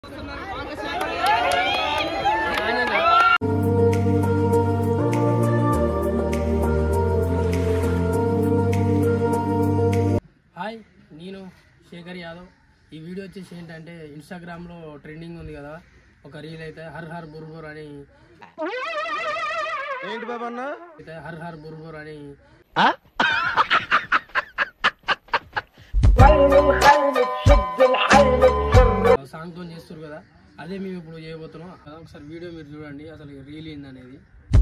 Hi నేను శేఖర్ యాదవ్ ఈ video వచ్చేసి ఏంటంటే ఇన్స్టాగ్రామ్లో ట్రెండింగ్ ఉంది కదా ఒక రీల్ అయితే హర్ హర్ బుర్బుర్ అని ఏంటి బాబా అన్న అయితే హర్ హర్ బుర్బుర్ అని సాంగ్ తో చేస్తారు కదా అదే మేము ఇప్పుడు చేయబోతున్నాం అదే ఒకసారి వీడియో మీరు చూడండి అసలు రీల్ ఏందనేది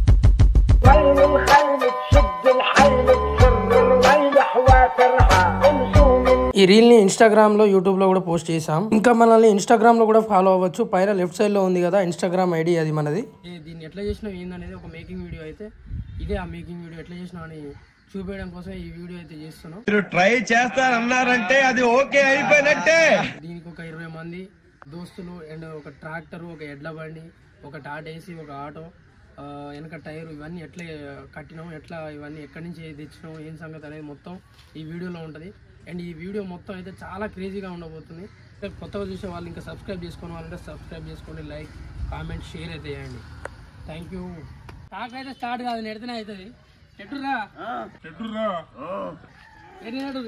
ఈ రీల్ ని ఇన్స్టాగ్రామ్ లో యూట్యూబ్ లో కూడా పోస్ట్ చేసాం ఇంకా మనల్ని ఇన్స్టాగ్రామ్ లో కూడా ఫాలో అవ్వచ్చు పైన లెఫ్ట్ సైడ్ లో ఉంది కదా ఇన్స్టాగ్రామ్ ఐడి అది మనది దీన్ని ఎట్లా చేసినాం ఏందనేది ఒక మేకింగ్ వీడియో అయితే ఇదే ఆ మేకింగ్ వీడియో ఎట్లా చేసినాం అని చూపించడం కోసం ఈ వీడియో అయితే చేస్తున్నాం మీరు ట్రై చేస్తారన్నారంటే అది ఓకే అయిపోయినట్టే దీనికి ఒక ఇరవై మంది దోస్తులు అండ్ ఒక ట్రాక్టర్ ఒక ఎడ్ల బండి ఒక టాటేసి ఒక ఆటో ఆ, వెనక టైర్ ఇవన్నీ ఎట్లా కట్టినాం ఎట్లా ఇవన్నీ ఎక్కడి నుంచి తెచ్చినాం ఏం సంగతి అనేది మొత్తం ఈ వీడియోలో ఉంటుంది అండ్ ఈ వీడియో మొత్తం అయితే చాలా క్రేజీగా ఉండబోతుంది అంటే కొత్తగా చూసే వాళ్ళు ఇంకా సబ్స్క్రైబ్ చేసుకునే వాళ్ళంటే సబ్స్క్రైబ్ చేసుకోండి లైక్ కామెంట్ షేర్ అయితే చేయండి థ్యాంక్ యూ టాక్ అయితే స్టార్ట్ కాదు నెడితేనే అవుతుంది ఎట్టురా ఎట్టురా ఎటు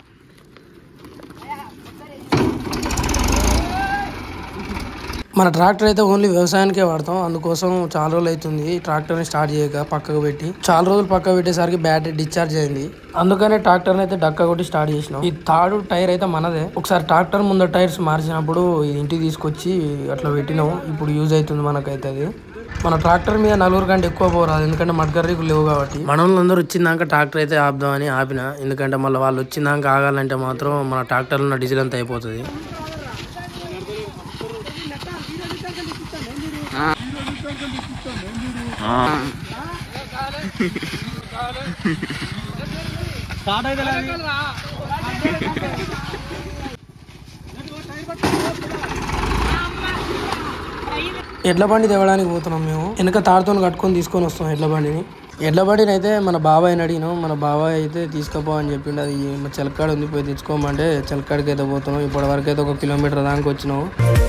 మన ట్రాక్టర్ అయితే ఓన్లీ వ్యవసాయానికే వాడతాం అందుకోసం చాలా రోజులు అవుతుంది ఈ ట్రాక్టర్ని స్టార్ట్ చేయక పక్కకు పెట్టి చాలా రోజులు పక్కకు పెట్టేసరికి బ్యాటరీ డిశ్చార్జ్ అయింది అందుకనే ట్రాక్టర్ని అయితే డక్క కొట్టి స్టార్ట్ చేసినాం ఈ తాడు టైర్ అయితే మనదే ఒకసారి ట్రాక్టర్ ముందర టైర్స్ మార్చినప్పుడు ఇది ఇంటికి తీసుకొచ్చి అట్లా పెట్టినాం ఇప్పుడు యూజ్ అవుతుంది మనకైతే అది మన ట్రాక్టర్ మీద నలుగురు కంటే ఎక్కువ పోరాదు ఎందుకంటే మడ్కర్రీకు లేవు కాబట్టి మన వాళ్ళందరూ వచ్చిందాక ట్రాక్టర్ అయితే ఆపుదామని ఆపిన ఎందుకంటే మళ్ళీ వాళ్ళు వచ్చిందాక ఆగాలంటే మాత్రం మన ట్రాక్టర్లో ఉన్న డీజిల్ అంతా అయిపోతుంది ఎడ్ల బండి తేవడానికి పోతున్నాం మేము వెనక తాడుతో కట్టుకొని తీసుకొని వస్తాం ఎడ్ల బండిని ఎడ్ల బండిని అయితే మన బాబాయ్ని అడిగినాం మన బాబాయ్ అయితే తీసుకుపో అని చెప్పిండు అది మా చిలకాడ ఉంది పోయి తెచ్చుకోమంటే చిలకాడికి అయితే పోతున్నాం ఇప్పటి వరకు అయితే ఒక కిలోమీటర్ దానికి వచ్చినాం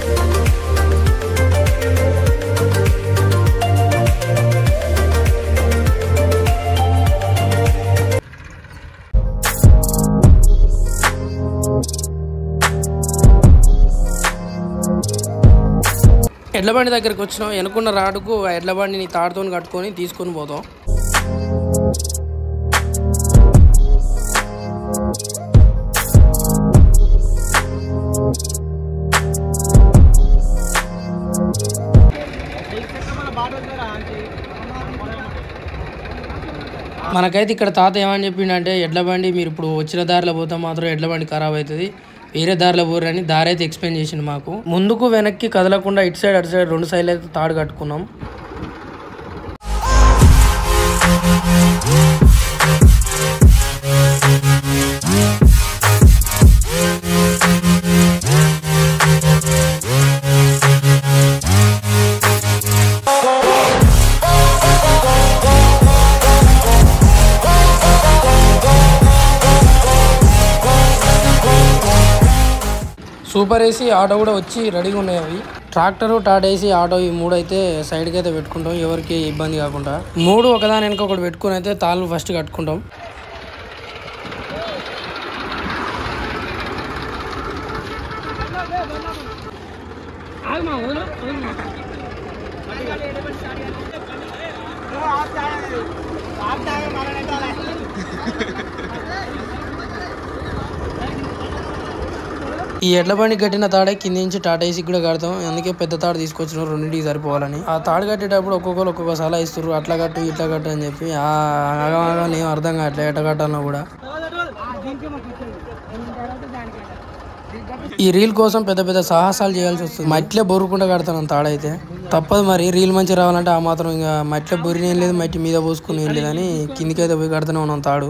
ఎడ్ల బండి దగ్గరికి వచ్చినాం వెనుకున్న రాడుకు ఆ ఎడ్ల బండిని తాడుతో కట్టుకొని తీసుకొని పోతాం మనకైతే ఇక్కడ తాత ఏమని చెప్పిండంటే ఎడ్ల బండి మీరు ఇప్పుడు వచ్చిన దారిలో పోతే మాత్రం ఎడ్ల బండి ఖరాబ్ అవుతుంది వేరే దారిలో పోరని దారి అయితే ఎక్స్ప్లెయిన్ చేసిండు మాకు ముందుకు వెనక్కి కదలకుండా ఇటు సైడ్ అటు సైడ్ రెండు సైడ్లు అయితే తాడు కట్టుకున్నాం సూపర్ ఏసీ ఆటో కూడా వచ్చి రెడీగా ఉన్నాయి అవి ట్రాక్టర్ టాటా ఏసీ ఆటో ఈ మూడు అయితే సైడ్కి అయితే పెట్టుకుంటాం ఎవరికి ఇబ్బంది కాకుండా మూడు ఒకదాని వెనక ఒకటి పెట్టుకుని అయితే తాళ్ళు ఫస్ట్ కట్టుకుంటాం ఈ ఎడ్ల బండి కట్టిన తాడే కింద నుంచి టాటా ఏసీ కూడా కడతాం అందుకే పెద్ద తాడు తీసుకొచ్చిన రెండింటికి సరిపోవాలని ఆ తాడు కట్టేటప్పుడు ఒక్కొక్కరు ఒక్కొక్క సలహా ఇస్తారు అట్లా కట్టు ఇట్లా కట్టు అని చెప్పి ఆ ఆగం ఆగం ఏం అర్థం కావట్లే ఎట్ట కట్టాలన్నా కూడా ఈ రీల్ కోసం పెద్ద పెద్ద సాహసాలు చేయాల్సి వస్తుంది మట్టిలో బొరుకుండా కడతాను తాడైతే తప్పదు మరి రీల్ మంచి రావాలంటే ఆ మాత్రం ఇంకా మట్టిలో బొరిని ఏం లేదు మట్టి మీద పోసుకుని ఏం లేదని కిందికైతే పోయి కడుతూనే ఉన్నాం తాడు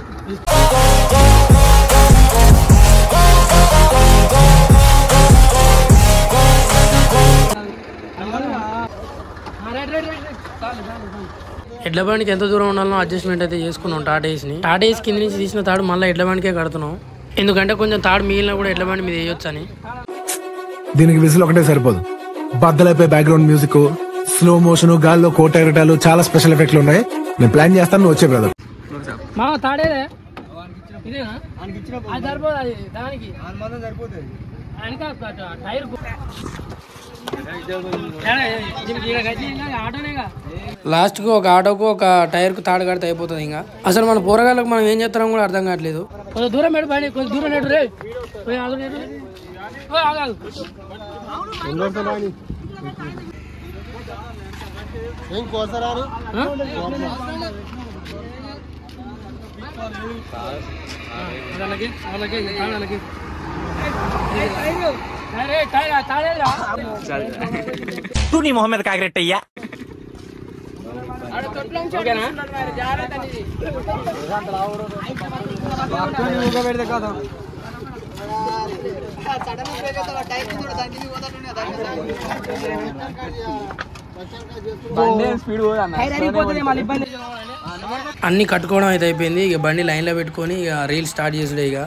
ఎడ్ల బండికి ఎంత దూరం ఉండాలో అడ్జస్ట్మెంట్ అయితే చేసుకున్నాం టాటా ఏస్ని టాటా ఏస్ కింద నుంచి తీసిన తాడు మళ్ళీ ఎడ్ల బండికే కడుతున్నాం ఎందుకంటే కొంచెం తాడు మిగిలిన కూడా ఎడ్ల బండి మీద వేయొచ్చు అని దీనికి విజిల్ ఒకటే సరిపోదు బద్దలైపోయి బ్యాక్గ్రౌండ్ మ్యూజిక్ స్లో మోషన్ గాల్లో కోట ఎగటాలు చాలా స్పెషల్ ఎఫెక్ట్లు ఉన్నాయి నేను ప్లాన్ చేస్తాను నువ్వు వచ్చే బ్రదర్ మా తాడేదే ఇదేనా అది సరిపోదు అది దానికి వెనక టైర్ లాస్ట్ కు ఒక ఆటోకు ఒక టైర్ కు తాడు కడితే అయిపోతుంది ఇంకా అసలు మన పోరగాళ్ళకి మనం ఏం చేస్తాం కూడా అర్థం కావట్లేదు కొంచెం దూరం పెట్టు బండి కొంచెం దూరం నెట్టు రే కొంచెం ఆగు నెట్టు. ఓ, ఆగు, ఆగు. ఆ? వాళ్ళకి వాళ్ళకి వాళ్ళకి అరే టైర్ తాడేదిరా तू नहीं मोहम्मद कागरेट अయ్యా ఓకేనా అన్ని కట్టుకోవడం అయితే అయిపోయింది ఇక బండి లైన్ లో పెట్టుకొని ఇక రీల్ స్టార్ట్ చేసుడే ఇక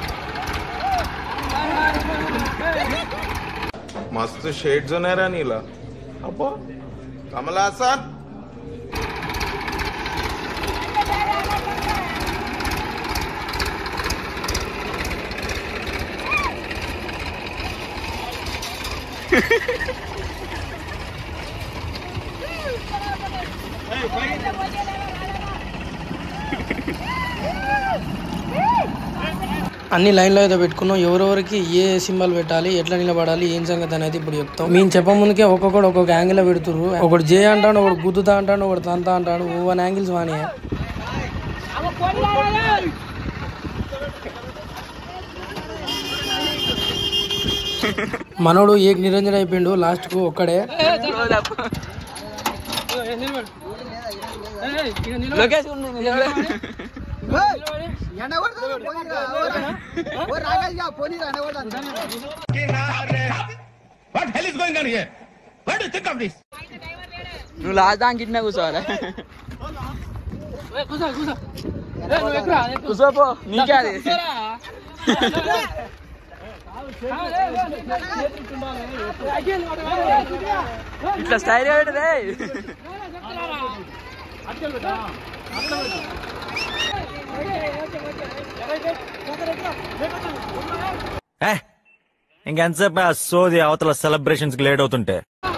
मस्त शेड जो नाही राणीला अप्पा कमला असा అన్ని లైన్లో అయితే పెట్టుకున్నాం ఎవరెవరికి ఏ సింబల్ పెట్టాలి ఎట్లా నిలబడాలి ఏం సంగతి అనేది ఇప్పుడు చెప్తాం మేము చెప్ప ముందుకే ఒక్కొక్కడు ఒక్కొక్క యాంగిల్ లో పెడుతుర్రు ఒకడు జే అంటాడు ఒకడు గుద్దుతా అంటాడు ఒకడు తంతా అంటాడు వన్ యాంగిల్స్ వాని మనోడు ఏక్ నిరంజన్ అయిపోయిండు లాస్ట్ కు ఒక్కడే What hell is going on here? What do you think of this? నువ్వు లాస్ట్ దానికి ఇట్లా కూర్చోవాలి కూర్చోపో నీకే అది ఇట్లా స్టైల్ పెట్టదే ఇంకెంతసేపు ఆ సోది అవతల సెలబ్రేషన్స్ కి లేట్ అవుతుంటే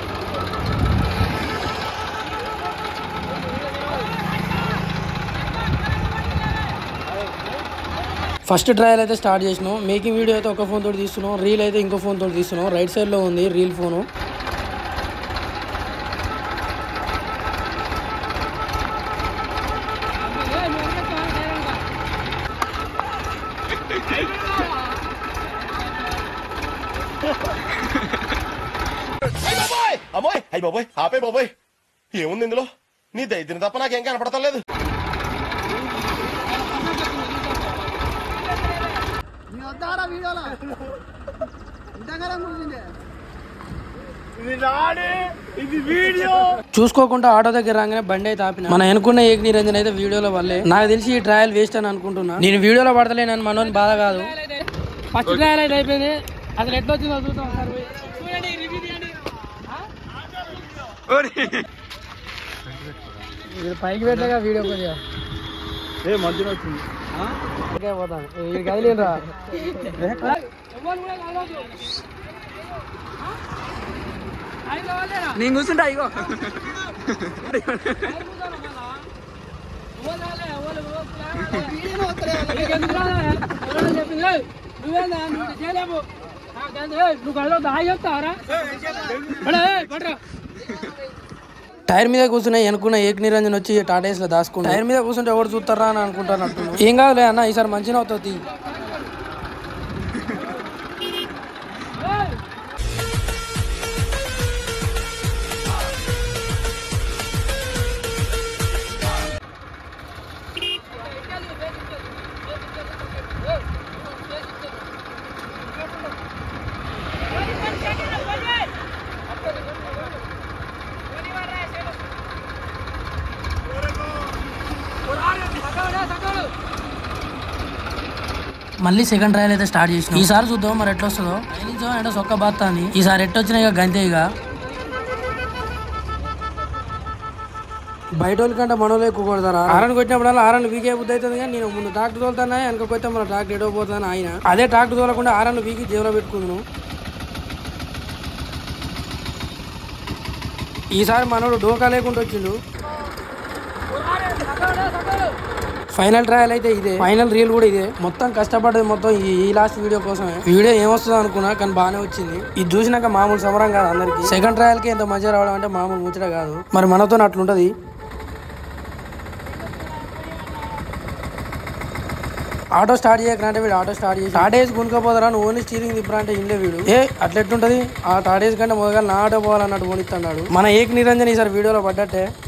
ఫస్ట్ ట్రయల్ అయితే స్టార్ట్ చేసినాం మేకింగ్ వీడియో అయితే ఒక ఫోన్ తోటి తీస్తున్నాం రీల్ అయితే ఇంకో ఫోన్ తోటి తీస్తున్నాం రైట్ సైడ్ లో ఉంది రీల్ ఫోను అమ్మోయ్ అయ్యి బాబోయ్ ఆపే బాబోయ్ ఏముంది ఇందులో నీ దైద్యం తప్ప నాకేం కనపడతలేదు చూసుకోకుండా ఆటో దగ్గర రాగానే బండి అయితే ఆపిన మన అనుకున్న ఏక్ నిరంజన్ అయితే వీడియోలో వల్లే నాకు తెలిసి ఈ ట్రయల్ వేస్ట్ అని అనుకుంటున్నా నేను వీడియోలో పడతలేను మనోని బాధ కాదు ఫస్ట్ ట్రయల్ అయితే అయిపోయింది అసలు ఎట్లా వచ్చిందో చూద్దాం ఒకసారి పోయి. చూడండి, review తీయండి. ఇది పైకి పెట్టగా వీడియో కొద్దిగా ఏ మధ్యలో వచ్చింది పోతాను ఇది కదిలేరా నేను కూర్చుంటా ఇగో టైర్ మీద కూర్చున్నా అనుకున్న ఏక్ నిరంజన్ వచ్చి టాటాస్ లో దాచుకుంటా టైర్ మీద కూర్చుంటే ఎవరు చూస్తారా అని అనుకుంటాను ఏం కాదులే అన్న ఈసారి మంచిగా అవుతుంది మళ్ళీ సెకండ్ ట్రయల్ అయితే స్టార్ట్ చేసిన ఈసారి చూద్దాం మరి ఎట్లా వస్తుందో పైనుంచో అంటే సొక్క బాత్తాంది ఈసారి ఎట్టొచ్చినా ఇక గంతే ఇక బయట వాళ్ళ కంటే మనోళ్ళు ఎక్కువ కొడతారా ఆరన్ కొట్టినప్పుడల్లా ఆరన్ వీకే బుద్ధి అవుతుంది కానీ నేను ముందు ట్రాక్టర్ తోలుతానా వెనక కొత్త మన ట్రాక్టర్ ఎడో పోతాను ఆయన అదే ట్రాక్టర్ తోలకుండా ఆరన్ వీకి జేబులో పెట్టుకుందును ఈసారి మనోడు డోకా లేకుండా వచ్చిండు ఫైనల్ ట్రయల్ అయితే ఇదే ఫైనల్ రీల్ కూడా ఇదే మొత్తం కష్టపడ్డది మొత్తం ఈ ఈ లాస్ట్ వీడియో కోసమే వీడియో ఏమొస్తుందో అనుకున్నా కానీ బాగానే వచ్చింది ఇది చూసినాక మామూలు సమరం కాదు అందరికి సెకండ్ ట్రయల్ కి ఎంత మంచిగా రావడం అంటే మామూలు ముచ్చట కాదు మరి మనతో అట్లుంటది ఆటో స్టార్ట్ చేయకరంటే వీడు ఆటో స్టార్ట్ చేసి టాటేజ్ కొనుక్కపోతారా నువ్వు ఓన్లీ స్టీరింగ్ తిప్పరా అంటే ఇండే వీడు ఏ అట్లా ఎట్లుంటది ఆ టాటేజ్ కంటే మొదగా నా ఆటో పోవాలన్నట్టు పోనిస్తున్నాడు మన ఏక్ నిరంజన్ ఈసారి వీడియోలో పడ్డట్టే